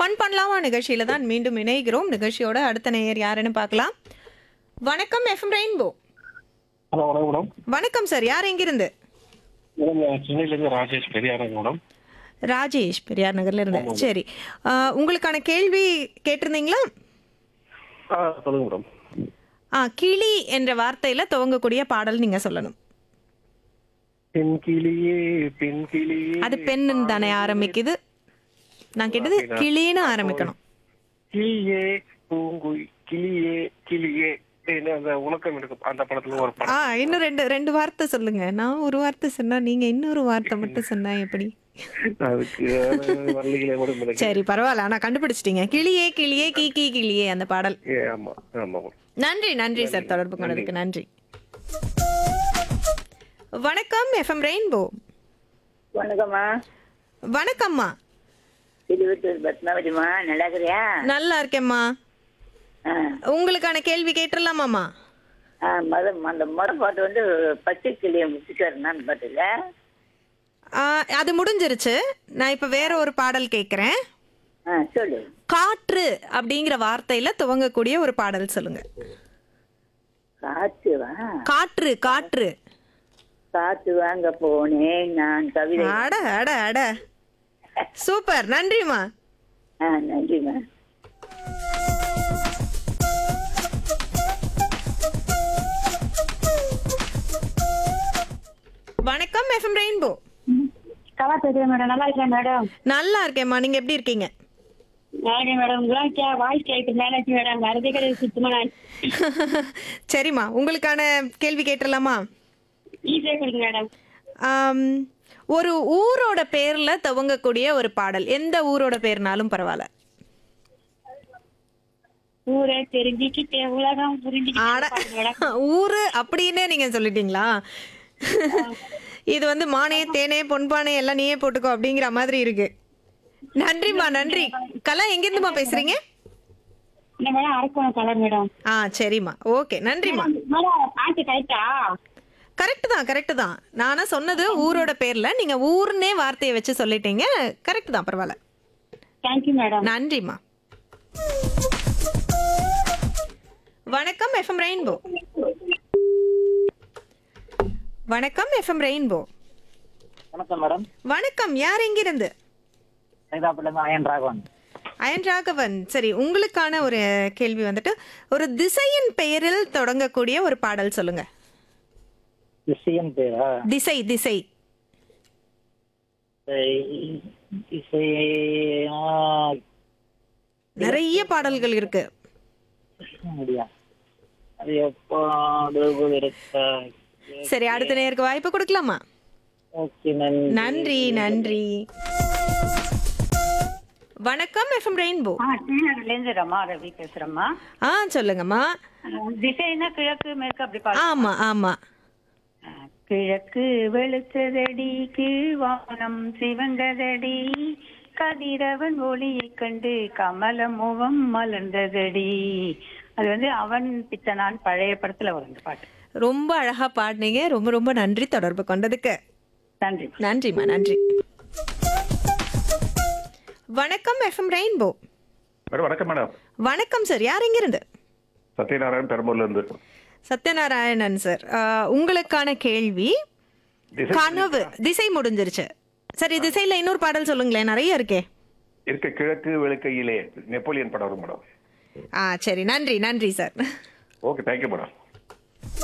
fun பண்ணலாமா நிகழ்ச்சியில தான் மீண்டும் இணைகிறோம் நிகழ்ச்சியோட அடுத்த நேயர் யாருன்னு பார்க்கலாம் வணக்கம் எஃப்எம் ரெயின்போ ஹலோ வணக்கம் மேடம் வணக்கம் சார் யார் எங்கிருந்து மேடம் நான் சென்னையிலேருந்து ராஜேஷ் பெரியாரங்க மேடம் ராஜேஷ் பெரியார் நகர்ல இருந்து சரி ஆ, உங்களுக்கான கேள்வி கேட்டிருந்தீங்களா ஆ சொல்லுங்க மேடம் ஆ கிளி என்ற வார்த்தையில துவங்கக்கூடிய பாடல் நீங்க சொல்லணும் பெண் கிளியே பெண் கிளியே அது பெண்ணுன்னு தானே ஆரம்பிக்குது நான் கேட்டது கிளின்னு ஆரம்பிக்கணும் கிளியே பூங்குய் கிளியே கிளியே என்ன அந்த உலகம் இருக்கு அந்த படத்துல ஒரு ஆ படம் இன்னும் ரெண்டு ரெண்டு வார்த்தை சொல்லுங்க நான் ஒரு வார்த்தை சொன்னா நீங்க இன்னொரு வார்த்தை மட்டும் சொன்னா எப்படி அதுக்கு வரலைகளே மேடம் எனக்கு சரி பரவாயில்ல ஆனா கண்டுபிடிச்சிட்டீங்க கிளியே கிளியே கீ கீ கிளியே அந்த பாடல் ஏ, ஆமா ஆமா மேடம் நன்றி நன்றி சார் தொடர்பு கொண்டதுக்கு நன்றி வணக்கம் எஃப்எம் ரெயின்போ வணக்கம்மா வணக்கம்மா திருவத்தூர் பத்மாவதிமா நல்லா இருக்கிறியா நல்லா இருக்கேம்மா ஆ உங்களுக்கான கேள்வி கேட்டுடலாமாம்மா ஆ மொத அந்த முறை பாட்டு வந்து பச்சை கிளியை முடிச்சுக்காருனான்னு பாட்டுல ஆ, அது முடிஞ்சிருச்சு நான் இப்ப வேற ஒரு பாடல் கேட்குறேன் ஆ சொல்லு காற்று அப்படிங்கிற வார்த்தையில துவங்கக்கூடிய ஒரு பாடல் சொல்லுங்க காத்து வா காற்று காற்று காத்து வாங்க போனேன் நான் கவிதை அட அட அட சூப்பர் நன்றிம்மா ஆ நன்றிம்மா வணக்கம் எஃப்எம் ரெயின்போ கலா பேசுறேன் மேடம் நல்லா இருக்கேன் மேடம் நல்லா இருக்கேம்மா நீங்க எப்படி இருக்கீங்க நல்லா இருக்கேன் மேடம் உங்களாம் கே வாய்ஸ் கேட்டு மேலாச்சு மேடம் வரதே கிடையாது சுத்தமா நான் சரிம்மா உங்களுக்கான கேள்வி கேட்டுடலாமா ஈஸியாக கொடுங்க மேடம் ஆம், ஒரு ஊரோட பேர்ல துவங்கக்கூடிய ஒரு பாடல் எந்த ஊரோட பேர்னாலும் பரவாயில்ல ஊரை தெரிஞ்சுக்கிட்டே உலகம் ஆட புரிஞ்சுக்கிட்டே மேடம் ஊரு அப்படின்னு நீங்க சொல்லிட்டீங்களா இது வந்து மானே தேனே பொன்பானே எல்லாம் நீயே போட்டுக்கோ அப்படிங்கிற மாதிரி இருக்கு நன்றிம்மா நன்றி கலா எங்கிருந்துமா பேசுறீங்க இந்த மேடம் அரக்கோணம் கலர் மேடம் ஆ சரிம்மா ஓகே நன்றிம்மா மேடம் பாட்டு கரெக்டா கரெக்ட் தான் கரெக்ட் தான் நானா சொன்னது ஊரோட பேர்ல நீங்க ஊர்னே வார்த்தையை வச்சு சொல்லிட்டீங்க கரெக்ட் தான் பரவாயில்ல தேங்க்யூ மேடம் நன்றிம்மா வணக்கம் எஃப்எம் ரெயின்போ வணக்கம் எஃப்எம் ரெயின்போ வணக்கம் மேடம் வணக்கம் யார் எங்கிருந்து சைதாப்பட்டிலேருந்து அயன் ராகவன் அயன் ராகவன் சரி உங்களுக்கான ஒரு கேள்வி வந்துட்டு ஒரு திசையின் பெயரில் தொடங்கக்கூடிய ஒரு பாடல் சொல்லுங்க இசையன் பேரா திசை திசை இசை- இசை ஆ, நிறைய பாடல்கள் இருக்கு முடியா அது எப்போ அது இருக்கா சரி அடுத்த நேருக்கு வாய்ப்பு கொடுக்கலாமா ஓகே நன்றி நன்றி நன்றி வணக்கம் எஃப்எம் ரெயின்போ ஆ டீனர்லேருந்து ரமா ரவி பேசுறேம்மா ஆ சொல்லுங்கம்மா திசைனா கிழக்கு மேற்கு அப்படி பாரு ஆமா ஆமா கிழக்கு வெளுத்ததடி கீழ்வானம் சிவந்ததடி கதிரவன் ஒளியைக் கண்டு கமல முகம் மலர்ந்ததடி அது வந்து அவன் பித்தனான் பழைய படத்துல வரும் இந்த பாட்டு ரொம்ப அழகா பாடினீங்க ரொம்ப ரொம்ப நன்றி தொடர்பு கொண்டதுக்கு நன்றி நன்றிம்மா நன்றி வணக்கம் எஃப்எம் ரெயின்போ மேடம் வணக்கம் மேடம் வணக்கம் சார் யார் எங்கிருந்து சத்யநாராயண் பெரம்பூர்ல இருந்து சத்யநாராயணன் சார் ஆஹ், உங்களுக்கான கேள்வி திசை கனவு திசை முடிஞ்சிருச்சு சரி திசையில இன்னொரு பாடல் சொல்லுங்களேன் நிறைய இருக்கே இருக்க கிழக்கு வெளுக்கையிலே நெப்போலியன் படம் வரும் மேடம் ஆ சரி நன்றி நன்றி சார் ஓகே தேங்க்யூ மேடம்